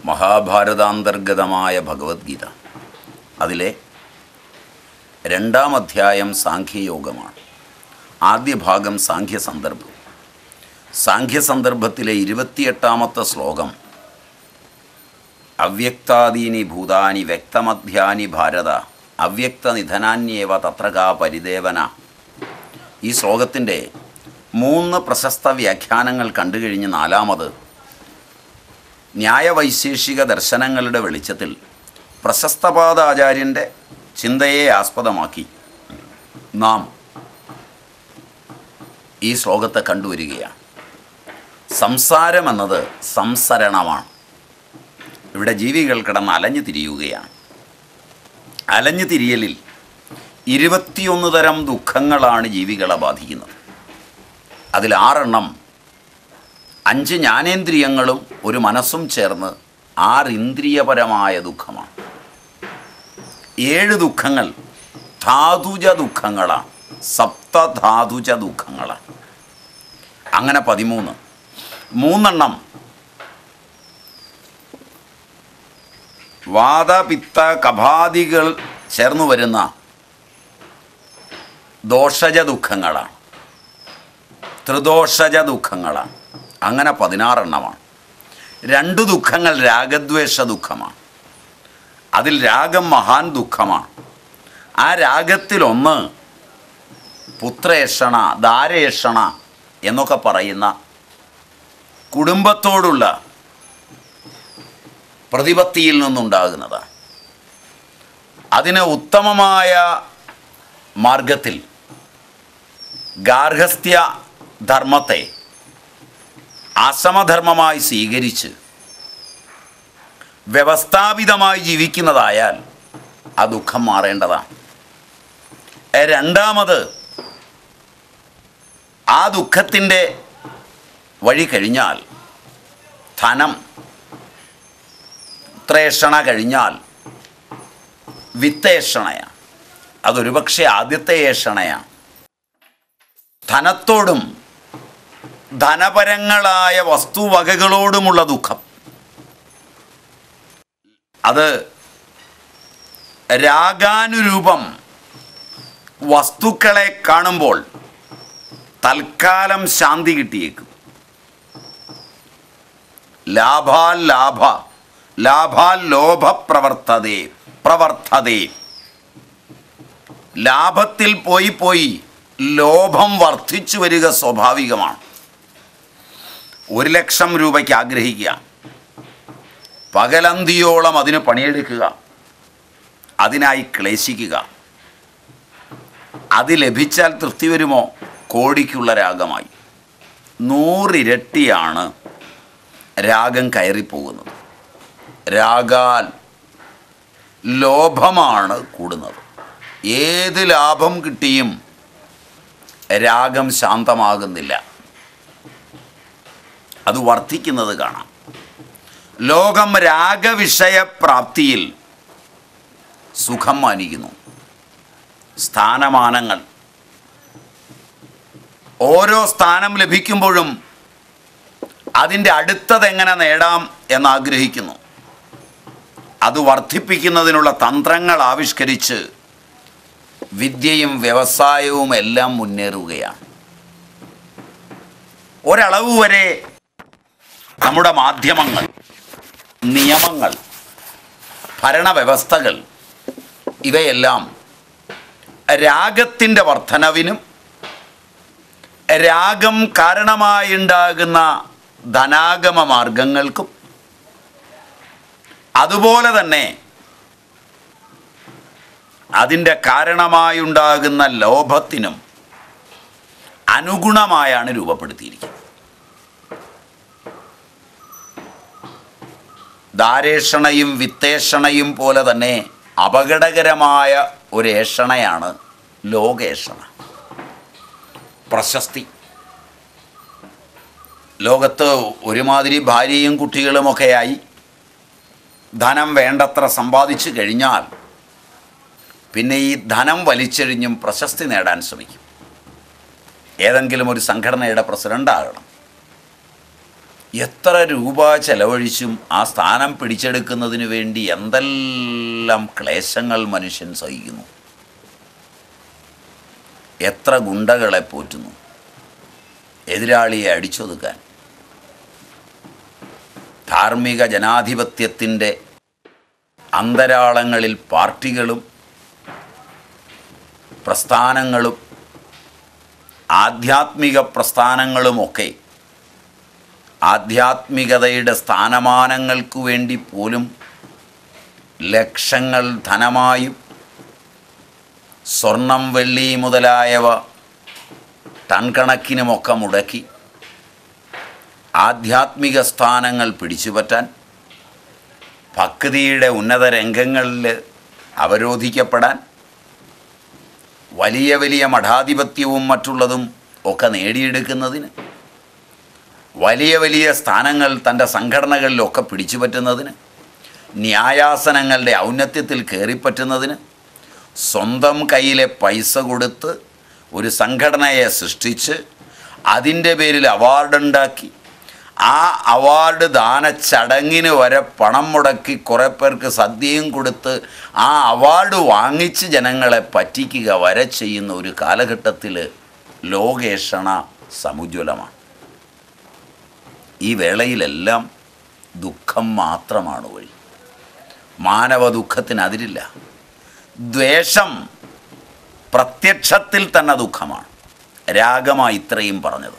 മഹാഭാരതാന്തർഗതമായ ഭഗവത്ഗീത അതിലെ രണ്ടാം അധ്യായം സാഖ്യയോഗമാണ് ആദ്യ ഭാഗം സാഖ്യസന്ദർഭം സാഖ്യസന്ദർഭത്തിലെ ഇരുപത്തിയെട്ടാമത്തെ ശ്ലോകം അവ്യക്താദീനി ഭൂതാനി വ്യക്തമധ്യാനി ഭാരത അവ്യക്തനിധനാന്യേവ തത്രകാ പരിദേവന ഈ ശ്ലോകത്തിൻ്റെ മൂന്ന് പ്രശസ്ത വ്യാഖ്യാനങ്ങൾ കണ്ടുകഴിഞ്ഞ് നാലാമത് ന്യായവൈശേഷിക ദർശനങ്ങളുടെ വെളിച്ചത്തിൽ പ്രശസ്തപാദാചാര്യൻ്റെ ചിന്തയെ ആസ്പദമാക്കി നാം ഈ ശ്ലോകത്തെ കണ്ടുവരികയാണ് സംസാരമെന്നത് സംസരണമാണ് ഇവിടെ ജീവികൾ കിടന്ന് അലഞ്ഞു തിരിയുകയാണ് അലഞ്ഞു തിരിയലിൽ ഇരുപത്തിയൊന്ന് തരം ദുഃഖങ്ങളാണ് ജീവികളെ ബാധിക്കുന്നത് അതിൽ ആറെണ്ണം അഞ്ച് ജ്ഞാനേന്ദ്രിയങ്ങളും ഒരു മനസ്സും ചേർന്ന് ആറിന്ദ്രിയപരമായ ദുഃഖമാണ് ഏഴ് ദുഃഖങ്ങൾ ധാതുജ ദുഃഖങ്ങളാണ് സപ്തധാതുജ ദുഃഖങ്ങളാണ് അങ്ങനെ പതിമൂന്ന് മൂന്നെണ്ണം വാദപിത്ത കപാദികൾ ചേർന്നു വരുന്ന ദോഷജ ദുഃഖങ്ങളാണ് ത്രിദോഷജ ദുഃഖങ്ങളാണ് അങ്ങനെ പതിനാറെണ്ണമാണ് രണ്ട് ദുഃഖങ്ങൾ രാഗദ്വേഷ ദുഃഖമാണ് അതിൽ രാഗം മഹാൻ ദുഃഖമാണ് ആ രാഗത്തിലൊന്ന് പുത്രേഷണ ദാരേഷണ എന്നൊക്കെ പറയുന്ന കുടുംബത്തോടുള്ള പ്രതിപത്തിയിൽ നിന്നുണ്ടാകുന്നതാണ് അതിന് ഉത്തമമായ മാർഗത്തിൽ ഗാർഹസ്ഥ്യ ധർമ്മത്തെ ആശ്രമധർമ്മമായി സ്വീകരിച്ച് വ്യവസ്ഥാപിതമായി ജീവിക്കുന്നതായാൽ ആ ദുഃഖം മാറേണ്ടതാണ് എ, രണ്ടാമത് ആ ദുഃഖത്തിൻ്റെ വഴി കഴിഞ്ഞാൽ ധനം പുത്രേഷണ കഴിഞ്ഞാൽ വിത്തേഷണയാണ് അതൊരുപക്ഷെ ആദ്യത്തെ ഏഷണയാണ് ധനത്തോടും ധനപരങ്ങളായ വസ്തുവകകളോടുമുള്ള ദുഃഖം അത് രാഗാനുരൂപം വസ്തുക്കളെ കാണുമ്പോൾ തൽക്കാലം ശാന്തി കിട്ടിയേക്കും ലാഭാൽ ലാഭ ലാഭാൽ ലോഭ പ്രവർത്തതേ പ്രവർത്തതേ ലാഭത്തിൽ പോയി പോയി ലോഭം വർദ്ധിച്ചു വരിക സ്വാഭാവികമാണ് ഒരു ലക്ഷം രൂപയ്ക്ക് ആഗ്രഹിക്കുക പകലന്തിയോളം അതിന് പണിയെടുക്കുക അതിനായി ക്ലേശിക്കുക അത് ലഭിച്ചാൽ തൃപ്തി വരുമോ കോടിക്കുള്ള രാഗമായി നൂറിരട്ടിയാണ് രാഗം കയറിപ്പോകുന്നത് രാഗാൽ ലോഭമാണ് കൂടുന്നത് ഏത് ലാഭം കിട്ടിയും രാഗം ശാന്തമാകുന്നില്ല അത് വർദ്ധിക്കുന്നത് കാണാം ലോകം രാഗവിഷയപ്രാപ്തിയിൽ സുഖം മാനിക്കുന്നു സ്ഥാനമാനങ്ങൾ ഓരോ സ്ഥാനം ലഭിക്കുമ്പോഴും അതിൻ്റെ അടുത്തതെങ്ങനെ നേടാം എന്നാഗ്രഹിക്കുന്നു അത് വർദ്ധിപ്പിക്കുന്നതിനുള്ള തന്ത്രങ്ങൾ ആവിഷ്കരിച്ച് വിദ്യയും വ്യവസായവും എല്ലാം മുന്നേറുകയാണ് ഒരളവ് വരെ നമ്മുടെ മാധ്യമങ്ങൾ നിയമങ്ങൾ ഭരണവ്യവസ്ഥകൾ ഇവയെല്ലാം രാഗത്തിൻ്റെ വർധനവിനും രാഗം കാരണമായുണ്ടാകുന്ന ധനാഗമ മാർഗങ്ങൾക്കും അതുപോലെ തന്നെ അതിൻ്റെ കാരണമായുണ്ടാകുന്ന ലോഭത്തിനും അനുഗുണമായാണ് രൂപപ്പെടുത്തിയിരിക്കുന്നത് ദാരേഷണയും വിത്തേഷണയും പോലെ തന്നെ അപകടകരമായ ഒരു ഏഷണയാണ് ലോകേഷണ പ്രശസ്തി ലോകത്ത് ഒരുമാതിരി ഭാര്യയും കുട്ടികളുമൊക്കെയായി ധനം വേണ്ടത്ര സമ്പാദിച്ചു കഴിഞ്ഞാൽ പിന്നെ ഈ ധനം വലിച്ചെഴിഞ്ഞും പ്രശസ്തി നേടാൻ ശ്രമിക്കും ഏതെങ്കിലും ഒരു സംഘടനയുടെ പ്രസിഡൻ്റ് ആകണം എത്ര രൂപ ചെലവഴിച്ചും ആ സ്ഥാനം പിടിച്ചെടുക്കുന്നതിന് വേണ്ടി എന്തെല്ലാം ക്ലേശങ്ങൾ മനുഷ്യൻ സഹിക്കുന്നു എത്ര ഗുണ്ടകളെ പോറ്റുന്നു എതിരാളിയെ അടിച്ചൊതുക്കാൻ ധാർമ്മിക ജനാധിപത്യത്തിൻ്റെ അന്തരാളങ്ങളിൽ പാർട്ടികളും പ്രസ്ഥാനങ്ങളും ആധ്യാത്മിക പ്രസ്ഥാനങ്ങളുമൊക്കെ ആധ്യാത്മികതയുടെ സ്ഥാനമാനങ്ങൾക്കു വേണ്ടി പോലും ലക്ഷങ്ങൾ ധനമായും സ്വർണം വെള്ളി മുതലായവ ടൺ കണക്കിനുമൊക്കെ മുടക്കി ആധ്യാത്മിക സ്ഥാനങ്ങൾ പിടിച്ചുപറ്റാൻ ഭക്തിയുടെ ഉന്നത രംഗങ്ങളിൽ അവരോധിക്കപ്പെടാൻ വലിയ വലിയ മഠാധിപത്യവും മറ്റുള്ളതും ഒക്കെ നേടിയെടുക്കുന്നതിന് വലിയ വലിയ സ്ഥാനങ്ങൾ തൻ്റെ സംഘടനകളിലൊക്കെ പിടിച്ചുപറ്റുന്നതിന് ന്യായാസനങ്ങളുടെ ഔന്നത്യത്തിൽ കയറിപ്പറ്റുന്നതിന് സ്വന്തം കയ്യിലെ പൈസ കൊടുത്ത് ഒരു സംഘടനയെ സൃഷ്ടിച്ച് അതിൻ്റെ പേരിൽ അവാർഡുണ്ടാക്കി ആ അവാർഡ് ദാന ചടങ്ങിന് വരെ പണം മുടക്കി കുറേ പേർക്ക് സദ്യയും കൊടുത്ത് ആ അവാർഡ് വാങ്ങിച്ച് ജനങ്ങളെ പറ്റിക്കുക വരെ ചെയ്യുന്ന ഒരു കാലഘട്ടത്തിൽ ലോകേഷണ സമുജ്വലമാണ് ഈ വേളയിലെല്ലാം ദുഃഖം മാത്രമാണ് വഴി മാനവ ദുഃഖത്തിന് അതിരില്ല ദ്വേഷം പ്രത്യക്ഷത്തിൽ തന്നെ ദുഃഖമാണ് രാഗമായി ഇത്രയും പറഞ്ഞത്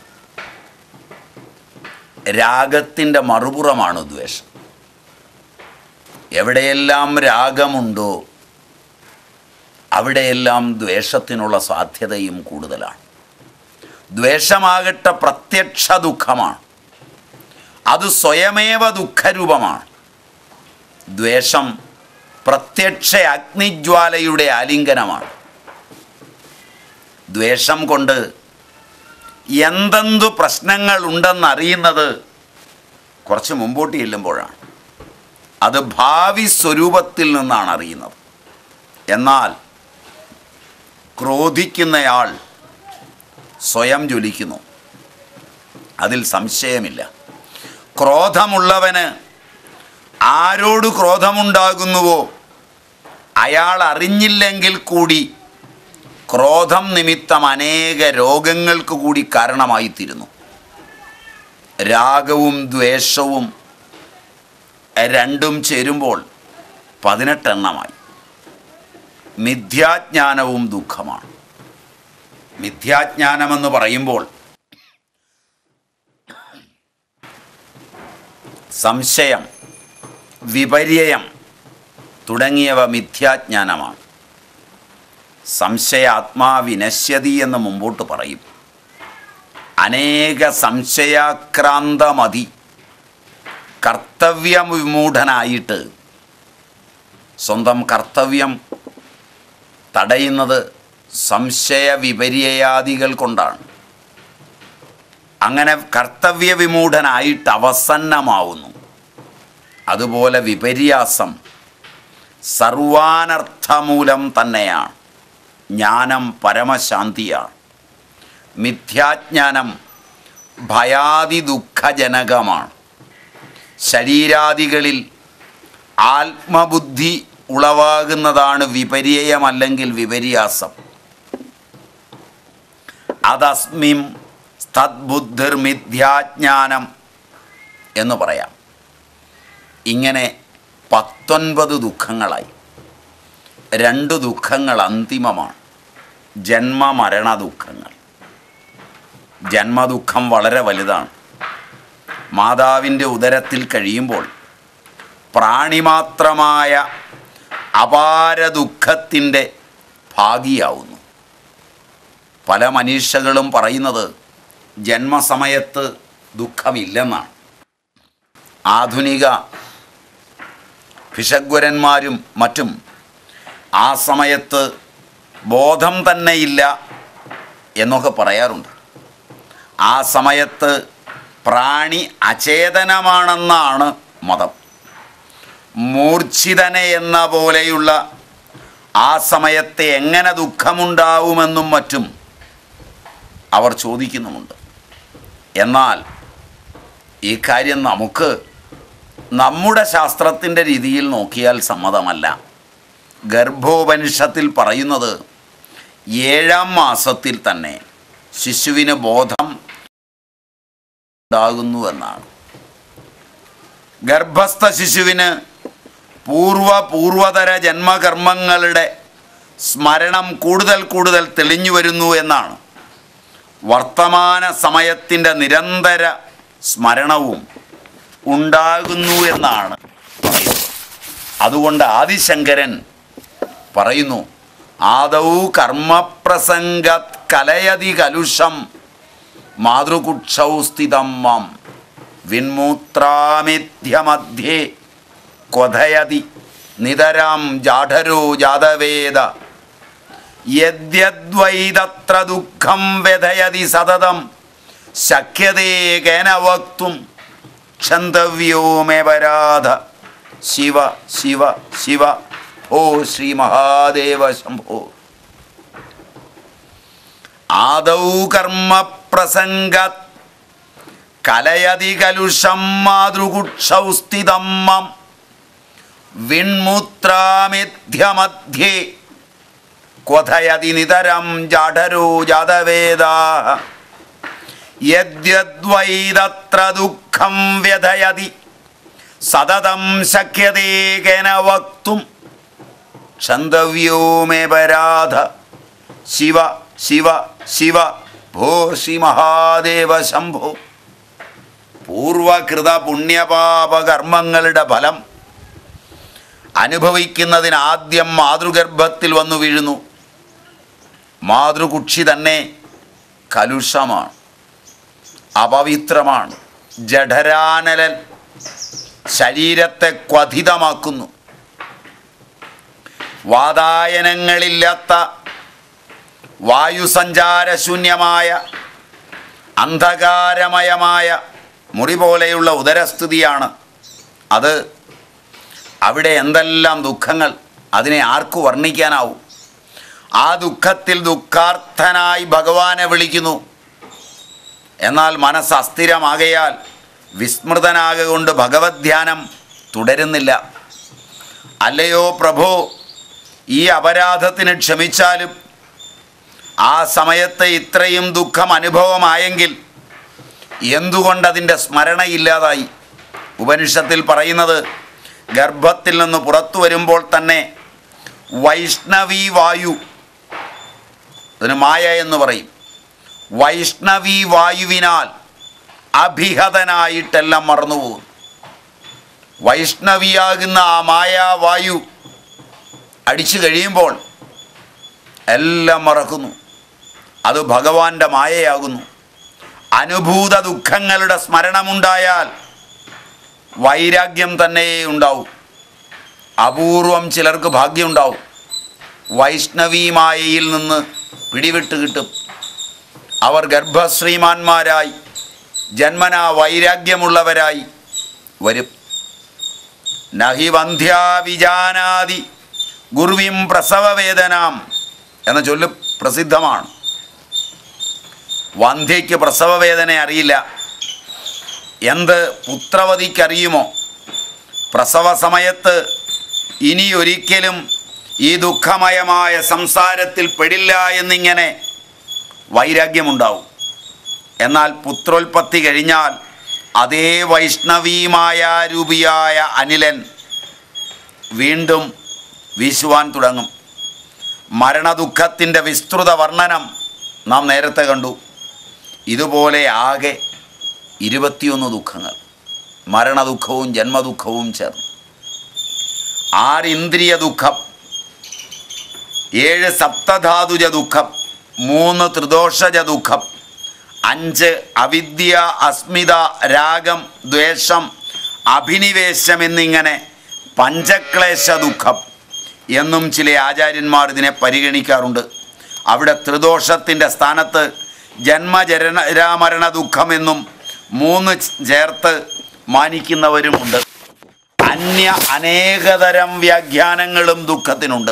രാഗത്തിൻ്റെ മറുപുറമാണ് ദ്വേഷം എവിടെയെല്ലാം രാഗമുണ്ടോ അവിടെയെല്ലാം ദ്വേഷത്തിനുള്ള സാധ്യതയും കൂടുതലാണ് ദ്വേഷമാകട്ടെ പ്രത്യക്ഷ ദുഃഖമാണ് അത് സ്വയമേവ ദുഃഖരൂപമാണ് ദ്വേഷം പ്രത്യക്ഷ അഗ്നിജ്വാലയുടെ ആലിംഗനമാണ് ദ്വേഷം കൊണ്ട് എന്തെന്തു പ്രശ്നങ്ങൾ ഉണ്ടെന്നറിയുന്നത് കുറച്ച് മുമ്പോട്ട് ചെല്ലുമ്പോഴാണ് അത് ഭാവി സ്വരൂപത്തിൽ നിന്നാണ് അറിയുന്നത് എന്നാൽ ക്രോധിക്കുന്നയാൾ സ്വയം ജ്വലിക്കുന്നു അതിൽ സംശയമില്ല ക്രോധമുള്ളവന് ആരോട് ക്രോധമുണ്ടാകുന്നുവോ അയാൾ അറിഞ്ഞില്ലെങ്കിൽ കൂടി ക്രോധം നിമിത്തം അനേക രോഗങ്ങൾക്ക് കൂടി കാരണമായിത്തീരുന്നു രാഗവും ദ്വേഷവും രണ്ടും ചേരുമ്പോൾ പതിനെട്ടെണ്ണമായി മിഥ്യാജ്ഞാനവും ദുഃഖമാണ് മിഥ്യാജ്ഞാനമെന്ന് പറയുമ്പോൾ സംശയം വിപര്യം തുടങ്ങിയവ മിഥ്യാജ്ഞാനമാണ് സംശയ ആത്മാവിനശ്യതി എന്ന് മുമ്പോട്ട് പറയും അനേക സംശയാക്രാന്തമതി കർത്തവ്യവിമൂഢനായിട്ട് സ്വന്തം കർത്തവ്യം തടയുന്നത് സംശയ വിപര്യാദികൾ കൊണ്ടാണ് അങ്ങനെ കർത്തവ്യവിമൂഢനായിട്ട് അവസന്നമാവുന്നു അതുപോലെ വിപര്യാസം സർവാനർത്ഥമൂലം തന്നെയാണ് ജ്ഞാനം പരമശാന്തിയാണ് മിഥ്യാജ്ഞാനം ഭയാതി ദുഃഖജനകമാണ് ശരീരാദികളിൽ ആത്മബുദ്ധി ഉളവാകുന്നതാണ് വിപര്യമല്ലെങ്കിൽ വിപര്യാസം അതസ്മിം തദ്ബുദ്ധിർ മിഥ്യാജ്ഞാനം എന്ന് പറയാം ഇങ്ങനെ പത്തൊൻപത് ദുഃഖങ്ങളായി രണ്ട് ദുഃഖങ്ങൾ അന്തിമമാണ് ജന്മമരണ ദുഃഖങ്ങൾ ജന്മദുഃഖം വളരെ വലുതാണ് മാതാവിൻ്റെ ഉദരത്തിൽ കഴിയുമ്പോൾ പ്രാണിമാത്രമായ അപാര ദുഃഖത്തിൻ്റെ ഭാഗിയാവുന്നു പല മനീഷകളും പറയുന്നത് ജന്മസമയത്ത് ദുഃഖമില്ലെന്നാണ് ആധുനിക ഭിഷഗ്വരന്മാരും മറ്റും ആ സമയത്ത് ബോധം തന്നെയില്ല എന്നൊക്കെ പറയാറുണ്ട് ആ സമയത്ത് പ്രാണി അചേതനമാണെന്നാണ് മതം മൂർച്ഛിതനെ എന്ന പോലെയുള്ള ആ സമയത്തെ എങ്ങനെ ദുഃഖമുണ്ടാവുമെന്നും മറ്റും അവർ ചോദിക്കുന്നുമുണ്ട് എന്നാൽ ഈ കാര്യം നമുക്ക് നമ്മുടെ ശാസ്ത്രത്തിൻ്റെ രീതിയിൽ നോക്കിയാൽ സമ്മതമല്ല ഗർഭോപനിഷത്തിൽ പറയുന്നത് ഏഴാം മാസത്തിൽ തന്നെ ശിശുവിന് ബോധം ഉണ്ടാകുന്നു എന്നാണ് ഗർഭസ്ഥ ശിശുവിന് പൂർവ പൂർവതര ജന്മകർമ്മങ്ങളുടെ സ്മരണം കൂടുതൽ കൂടുതൽ തെളിഞ്ഞു വരുന്നു എന്നാണ് വർത്തമാന സമയത്തിൻ്റെ നിരന്തര സ്മരണവും ഉണ്ടാകുന്നു എന്നാണ് പറയുന്നത് അതുകൊണ്ട് ആദിശങ്കരൻ പറയുന്നു ആദൗ കർമ്മപ്രസംഗത് കലയതി കലുഷം മാതൃകുക്ഷൗ സ്ഥിതം മം വിന്മൂത്രാമിഥ്യമധ്യേ ക്വഥയതി നിതരാം ജാഠരോ ജാതവേദ യദ്യദ്വൈതത്ര ദുഃഖം വ്യഥയതി സതതം ശക്യതേ കേന വക്തും ക്ഷന്തവ്യോ മേ പരാധ ശിവ ശിവ ശിവ ഓ ശ്രീ മഹാദേവ ശംഭോ ആദൗ കർമ്മ പ്രസംഗത് കലയതി കലുഷം മാതൃകുക്ഷൗ സ്ഥിതം മം വിൺമുത്രാമിഥ്യമധ്യേ ക്വഥയതി നിതരം ജാഠരോ ജാതവേദാ യദ്യദ്വൈതത്ര ദുഃഖം വ്യഥയതി സതതം ശക്യതേ കേന വക്തും ക്ഷന്തവ്യോ മേ പരാധ ശിവ ശിവ ശിവ ഭോ ശ്രീ മഹാദേവ ശംഭോ പൂർവകൃത പുണ്യപാപ കർമ്മങ്ങളുടെ ഫലം അനുഭവിക്കുന്നതിന് ആദ്യം മാതൃഗർഭത്തിൽ വന്നു വീഴുന്നു മാതൃകുക്ഷി തന്നെ കലുഷമാണ് അപവിത്രമാണ് ജഠരാനലൻ ശരീരത്തെ ക്വഥിതമാക്കുന്നു വാതായനങ്ങളില്ലാത്ത വായുസഞ്ചാരശൂന്യമായ അന്ധകാരമയമായ മുറി പോലെയുള്ള ഉദരസ്ഥിതിയാണ് അത് അവിടെ എന്തെല്ലാം ദുഃഖങ്ങൾ അതിനെ ആർക്കു വർണ്ണിക്കാനാവും ആ ദുഃഖത്തിൽ ദുഃഖാർത്ഥനായി ഭഗവാനെ വിളിക്കുന്നു എന്നാൽ മനസ്സ് അസ്ഥിരമാകയാൽ വിസ്മൃതനാകൊണ്ട് ഭഗവത് ധ്യാനം തുടരുന്നില്ല അല്ലയോ പ്രഭോ ഈ അപരാധത്തിന് ക്ഷമിച്ചാലും ആ സമയത്ത് ഇത്രയും ദുഃഖം അനുഭവമായെങ്കിൽ എന്തുകൊണ്ടതിൻ്റെ സ്മരണയില്ലാതായി ഉപനിഷത്തിൽ പറയുന്നത് ഗർഭത്തിൽ നിന്ന് പുറത്തു വരുമ്പോൾ തന്നെ വൈഷ്ണവി വായു അതിന് മായ എന്ന് പറയും വൈഷ്ണവി വായുവിനാൽ അഭിഹതനായിട്ടെല്ലാം മറന്നുപോകും വൈഷ്ണവിയാകുന്ന ആ മായാവായു അടിച്ചു കഴിയുമ്പോൾ എല്ലാം മറക്കുന്നു അത് ഭഗവാന്റെ മായയാകുന്നു അനുഭൂത ദുഃഖങ്ങളുടെ സ്മരണമുണ്ടായാൽ വൈരാഗ്യം തന്നെ ഉണ്ടാവും അപൂർവം ചിലർക്ക് ഭാഗ്യമുണ്ടാവും വൈഷ്ണവി മായയിൽ നിന്ന് പിടിവിട്ട് കിട്ടും അവർ ഗർഭശ്രീമാന്മാരായി ജന്മനാ വൈരാഗ്യമുള്ളവരായി വരും നഹി വന്ധ്യാ വിജാനാതി ഗുർവിം പ്രസവവേദനാം എന്ന ചൊല്ല് പ്രസിദ്ധമാണ് വന്ധ്യയ്ക്ക് പ്രസവവേദന അറിയില്ല എന്ത് പുത്രവതിക്കറിയുമോ പ്രസവ സമയത്ത് ഇനി ഒരിക്കലും ഈ ദുഃഖമയമായ സംസാരത്തിൽ പെടില്ല എന്നിങ്ങനെ വൈരാഗ്യമുണ്ടാവും എന്നാൽ പുത്രോൽപത്തി കഴിഞ്ഞാൽ അതേ വൈഷ്ണവീമായ രൂപിയായ അനിലൻ വീണ്ടും വീശുവാൻ തുടങ്ങും മരണദുഃഖത്തിൻ്റെ വിസ്തൃത വർണ്ണനം നാം നേരത്തെ കണ്ടു ഇതുപോലെ ആകെ ഇരുപത്തിയൊന്ന് ദുഃഖങ്ങൾ മരണദുഃഖവും ജന്മദുഃഖവും ചേർന്ന് ആറ് ഇന്ദ്രിയ ദുഃഖം ഏഴ് സപ്തധാതുജ ദുഃഖം മൂന്ന് ത്രിദോഷജ ദുഃഖം അഞ്ച് അവിദ്യ അസ്മിത രാഗം ദ്വേഷം അഭിനിവേശം എന്നിങ്ങനെ പഞ്ചക്ലേശ ദുഃഖം എന്നും ചില ആചാര്യന്മാർ ഇതിനെ പരിഗണിക്കാറുണ്ട് അവിടെ ത്രിദോഷത്തിൻ്റെ സ്ഥാനത്ത് ജന്മജരണ ദുഃഖം എന്നും മൂന്ന് ചേർത്ത് മാനിക്കുന്നവരുമുണ്ട് അന്യ അനേകതരം വ്യാഖ്യാനങ്ങളും ദുഃഖത്തിനുണ്ട്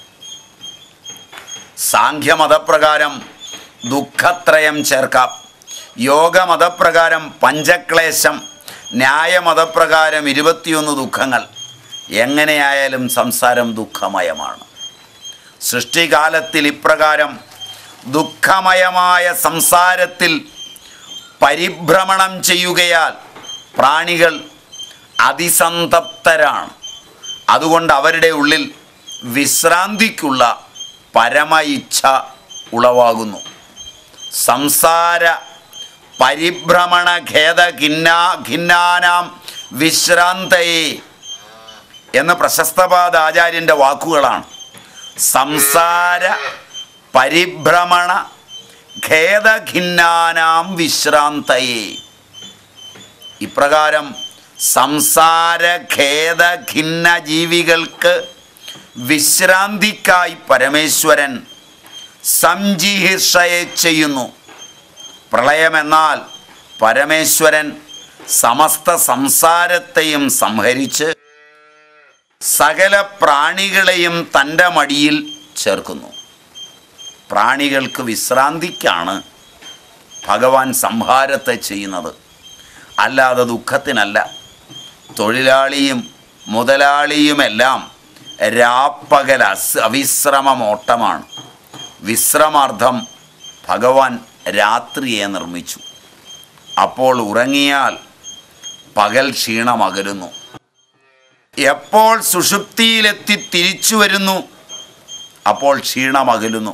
സാഖ്യമതപ്രകാരം ദുഃഖത്രയം ചേർക്കാം യോഗമതപ്രകാരം പഞ്ചക്ലേശം ന്യായമതപ്രകാരം ഇരുപത്തിയൊന്ന് ദുഃഖങ്ങൾ എങ്ങനെയായാലും സംസാരം ദുഃഖമയമാണ് സൃഷ്ടികാലത്തിൽ ഇപ്രകാരം ദുഃഖമയമായ സംസാരത്തിൽ പരിഭ്രമണം ചെയ്യുകയാൽ പ്രാണികൾ അതിസന്തപ്തരാണ് അതുകൊണ്ട് അവരുടെ ഉള്ളിൽ വിശ്രാന്തിക്കുള്ള പരമ ഇച്ഛ ഉളവാകുന്നു സംസാര പരിഭ്രമണ ഖേദ ഖിന്നാ ഖിന്നാനാം വിശ്രാന്തയെ എന്ന പ്രശസ്തപാദ ആചാര്യൻ്റെ വാക്കുകളാണ് സംസാര പരിഭ്രമണ ഖേദഖിന്നാനാം വിശ്രാന്തയെ ഇപ്രകാരം സംസാര ഖേദഖിന്ന ജീവികൾക്ക് വിശ്രാന്തിക്കായി പരമേശ്വരൻ സംജിഹിർഷയെ ചെയ്യുന്നു പ്രളയമെന്നാൽ പരമേശ്വരൻ സമസ്ത സംസാരത്തെയും സംഹരിച്ച് സകല പ്രാണികളെയും തൻ്റെ മടിയിൽ ചേർക്കുന്നു പ്രാണികൾക്ക് വിശ്രാന്തിക്കാണ് ഭഗവാൻ സംഹാരത്തെ ചെയ്യുന്നത് അല്ലാതെ ദുഃഖത്തിനല്ല തൊഴിലാളിയും മുതലാളിയുമെല്ലാം രാപ്പകൽ അസ് അവിശ്രമമോട്ടമാണ് വിശ്രമാർത്ഥം ഭഗവാൻ രാത്രിയെ നിർമ്മിച്ചു അപ്പോൾ ഉറങ്ങിയാൽ പകൽ ക്ഷീണമകലുന്നു എപ്പോൾ സുഷുപ്തിയിലെത്തി തിരിച്ചു വരുന്നു അപ്പോൾ ക്ഷീണമകലുന്നു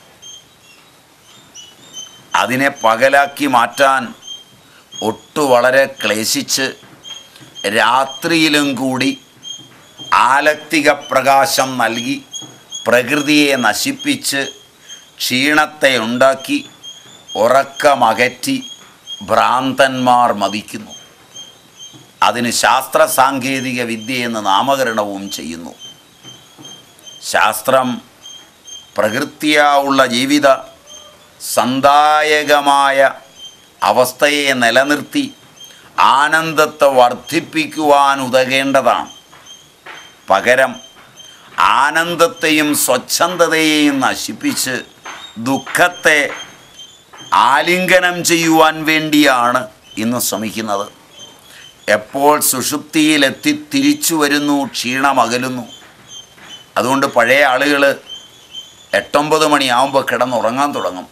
അതിനെ പകലാക്കി മാറ്റാൻ ഒട്ടു വളരെ ക്ലേശിച്ച് രാത്രിയിലും കൂടി ആലക്തിക പ്രകാശം നൽകി പ്രകൃതിയെ നശിപ്പിച്ച് ക്ഷീണത്തെ ഉണ്ടാക്കി ഉറക്കമകറ്റി ഭ്രാന്തന്മാർ മതിക്കുന്നു അതിന് ശാസ്ത്ര സാങ്കേതിക വിദ്യ എന്ന് നാമകരണവും ചെയ്യുന്നു ശാസ്ത്രം പ്രകൃതിയാ ഉള്ള ജീവിത സന്ദായകമായ അവസ്ഥയെ നിലനിർത്തി ആനന്ദത്തെ വർദ്ധിപ്പിക്കുവാൻ ഉതകേണ്ടതാണ് പകരം ആനന്ദത്തെയും സ്വച്ഛന്തതയെയും നശിപ്പിച്ച് ദുഃഖത്തെ ആലിംഗനം ചെയ്യുവാൻ വേണ്ടിയാണ് ഇന്ന് ശ്രമിക്കുന്നത് എപ്പോൾ സുഷുപ്തിയിലെത്തി തിരിച്ചു വരുന്നു ക്ഷീണമകലുന്നു അതുകൊണ്ട് പഴയ ആളുകൾ എട്ടൊമ്പത് മണിയാവുമ്പോൾ കിടന്നുറങ്ങാൻ തുടങ്ങും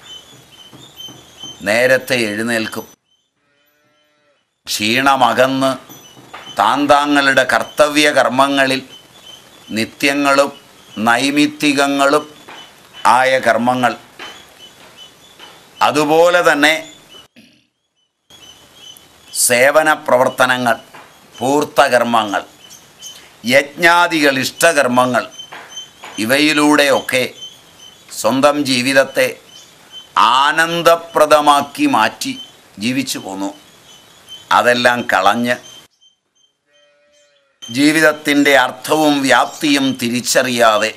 നേരത്തെ എഴുന്നേൽക്കും ക്ഷീണമകന്ന് താൻ താങ്കളുടെ കർത്തവ്യ കർമ്മങ്ങളിൽ നിത്യങ്ങളും നൈമിത്തികങ്ങളും ആയ കർമ്മങ്ങൾ അതുപോലെ തന്നെ സേവന പ്രവർത്തനങ്ങൾ പൂർത്തകർമ്മങ്ങൾ യജ്ഞാദികൾ ഇഷ്ടകർമ്മങ്ങൾ ഇവയിലൂടെയൊക്കെ സ്വന്തം ജീവിതത്തെ ആനന്ദപ്രദമാക്കി മാറ്റി ജീവിച്ചു പോന്നു അതെല്ലാം കളഞ്ഞ് ജീവിതത്തിൻ്റെ അർത്ഥവും വ്യാപ്തിയും തിരിച്ചറിയാതെ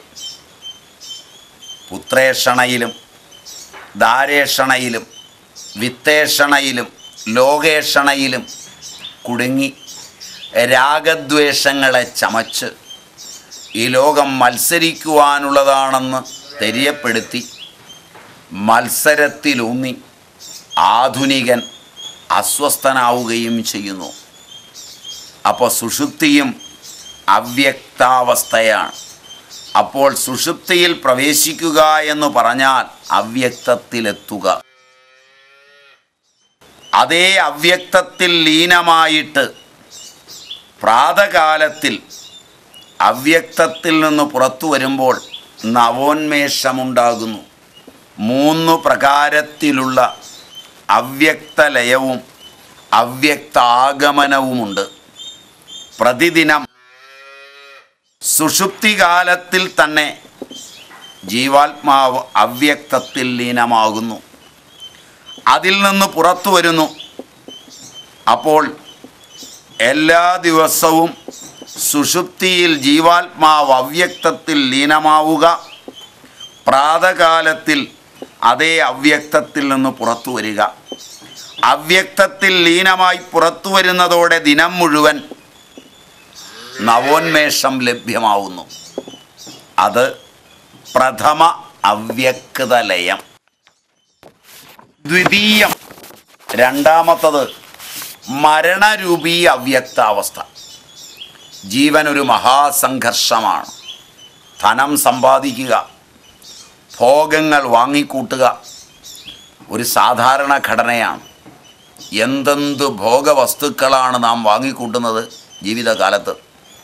പുത്രേഷണയിലും ദാരേഷണയിലും വിത്തേഷണയിലും ലോകേഷണയിലും കുടുങ്ങി രാഗദ്വേഷങ്ങളെ ചമച്ച് ഈ ലോകം മത്സരിക്കുവാനുള്ളതാണെന്ന് തെര്യപ്പെടുത്തി മത്സരത്തിലൂന്നി ആധുനികൻ അസ്വസ്ഥനാവുകയും ചെയ്യുന്നു അപ്പോൾ സുഷുപ്തിയും അവ്യക്താവസ്ഥയാണ് അപ്പോൾ സുഷുപ്തിയിൽ പ്രവേശിക്കുക എന്ന് പറഞ്ഞാൽ അവ്യക്തത്തിലെത്തുക അതേ അവ്യക്തത്തിൽ ലീനമായിട്ട് പ്രാതകാലത്തിൽ അവ്യക്തത്തിൽ നിന്ന് പുറത്തു വരുമ്പോൾ നവോന്മേഷമുണ്ടാകുന്നു മൂന്ന് പ്രകാരത്തിലുള്ള അവ്യക്തലയവും അവ്യക്താഗമനവുമുണ്ട് പ്രതിദിനം സുഷുപ്തികാലത്തിൽ തന്നെ ജീവാത്മാവ് അവ്യക്തത്തിൽ ലീനമാകുന്നു അതിൽ നിന്ന് പുറത്തു വരുന്നു അപ്പോൾ എല്ലാ ദിവസവും സുഷുപ്തിയിൽ ജീവാത്മാവ് അവ്യക്തത്തിൽ ലീനമാവുക പ്രാതകാലത്തിൽ അതേ അവ്യക്തത്തിൽ നിന്ന് പുറത്തു വരിക അവ്യക്തത്തിൽ ലീനമായി പുറത്തു വരുന്നതോടെ ദിനം മുഴുവൻ നവോന്മേഷം ലഭ്യമാവുന്നു അത് പ്രഥമ അവ്യക്തലയം ദ്വിതീയം രണ്ടാമത്തത് മരണരൂപീ അവ്യക്താവസ്ഥ ജീവൻ ഒരു മഹാസംഘർഷമാണ് ധനം സമ്പാദിക്കുക ഭോഗങ്ങൾ വാങ്ങിക്കൂട്ടുക ഒരു സാധാരണ ഘടനയാണ് എന്തെന്ത് ഭോഗവസ്തുക്കളാണ് നാം വാങ്ങിക്കൂട്ടുന്നത് ജീവിതകാലത്ത്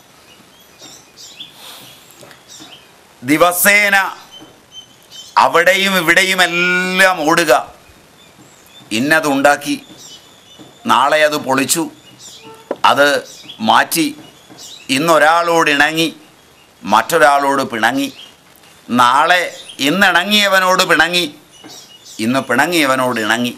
ദിവസേന അവിടെയും ഇവിടെയും എല്ലാം ഓടുക ഇന്നതുണ്ടാക്കി നാളെ അത് പൊളിച്ചു അത് മാറ്റി ഇന്നൊരാളോട് ഇണങ്ങി മറ്റൊരാളോട് പിണങ്ങി നാളെ ഇന്നിണങ്ങിയവനോട് പിണങ്ങി ഇന്ന് പിണങ്ങിയവനോട് ഇണങ്ങി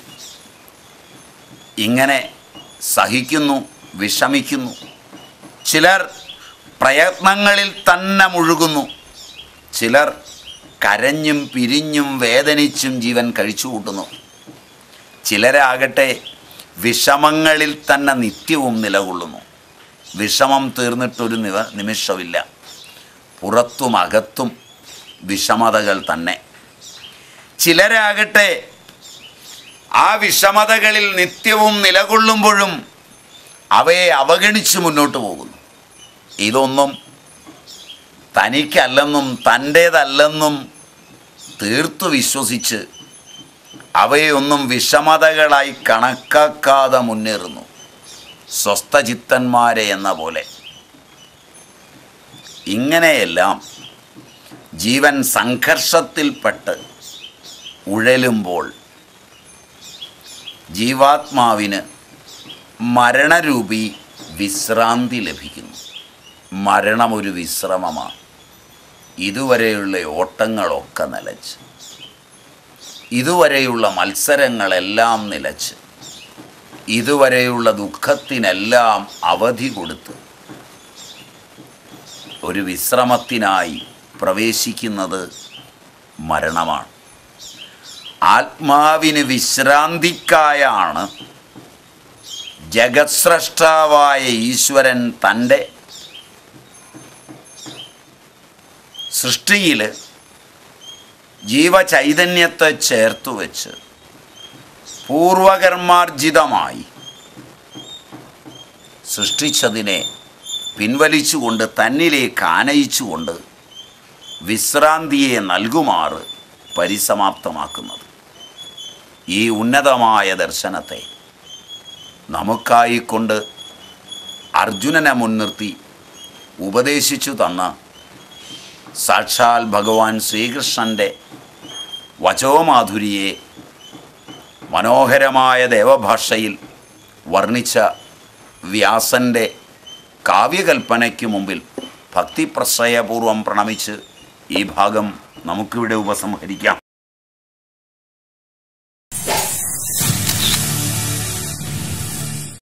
ഇങ്ങനെ സഹിക്കുന്നു വിഷമിക്കുന്നു ചിലർ പ്രയത്നങ്ങളിൽ തന്നെ മുഴുകുന്നു ചിലർ കരഞ്ഞും പിരിഞ്ഞും വേദനിച്ചും ജീവൻ കഴിച്ചു കൂട്ടുന്നു ചിലരാകട്ടെ വിഷമങ്ങളിൽ തന്നെ നിത്യവും നിലകൊള്ളുന്നു വിഷമം തീർന്നിട്ടൊരു നിവ നിമിഷമില്ല പുറത്തും അകത്തും വിഷമതകൾ തന്നെ ചിലരാകട്ടെ ആ വിഷമതകളിൽ നിത്യവും നിലകൊള്ളുമ്പോഴും അവയെ അവഗണിച്ച് മുന്നോട്ട് പോകുന്നു ഇതൊന്നും തനിക്കല്ലെന്നും തൻ്റേതല്ലെന്നും തീർത്തു വിശ്വസിച്ച് അവയൊന്നും വിഷമതകളായി കണക്കാക്കാതെ മുന്നേറുന്നു സ്വസ്ഥചിത്തന്മാരെ എന്ന പോലെ ഇങ്ങനെയെല്ലാം ജീവൻ സംഘർഷത്തിൽപ്പെട്ട് ഉഴലുമ്പോൾ ജീവാത്മാവിന് മരണരൂപി വിശ്രാന്തി ലഭിക്കുന്നു മരണം ഒരു വിശ്രമമാണ് ഇതുവരെയുള്ള ഓട്ടങ്ങളൊക്കെ നിലച്ച് ഇതുവരെയുള്ള മത്സരങ്ങളെല്ലാം നിലച്ച് ഇതുവരെയുള്ള ദുഃഖത്തിനെല്ലാം അവധി കൊടുത്ത് ഒരു വിശ്രമത്തിനായി പ്രവേശിക്കുന്നത് മരണമാണ് ആത്മാവിന് വിശ്രാന്തിക്കായാണ് ജഗത്സ്രഷ്ടാവായ ഈശ്വരൻ തൻ്റെ സൃഷ്ടിയിൽ ജീവചൈതന്യത്തെ ചേർത്തു വെച്ച് പൂർവകർമാർജിതമായി സൃഷ്ടിച്ചതിനെ പിൻവലിച്ചുകൊണ്ട് തന്നിലേക്ക് ആനയിച്ചുകൊണ്ട് വിശ്രാന്തിയെ നൽകുമാറ് പരിസമാപ്തമാക്കുന്നത് ഈ ഉന്നതമായ ദർശനത്തെ നമുക്കായിക്കൊണ്ട് അർജുനനെ മുൻനിർത്തി ഉപദേശിച്ചു തന്ന സാക്ഷാൽ ഭഗവാൻ ശ്രീകൃഷ്ണൻ്റെ വചോമാധുരിയെ മനോഹരമായ ദേവഭാഷയിൽ വർണ്ണിച്ച വ്യാസൻ്റെ കാവ്യകൽപ്പനയ്ക്ക് മുമ്പിൽ ഭക്തിപ്രശ്രയപൂർവം പ്രണമിച്ച് ഈ ഭാഗം നമുക്കിവിടെ ഉപസംഹരിക്കാം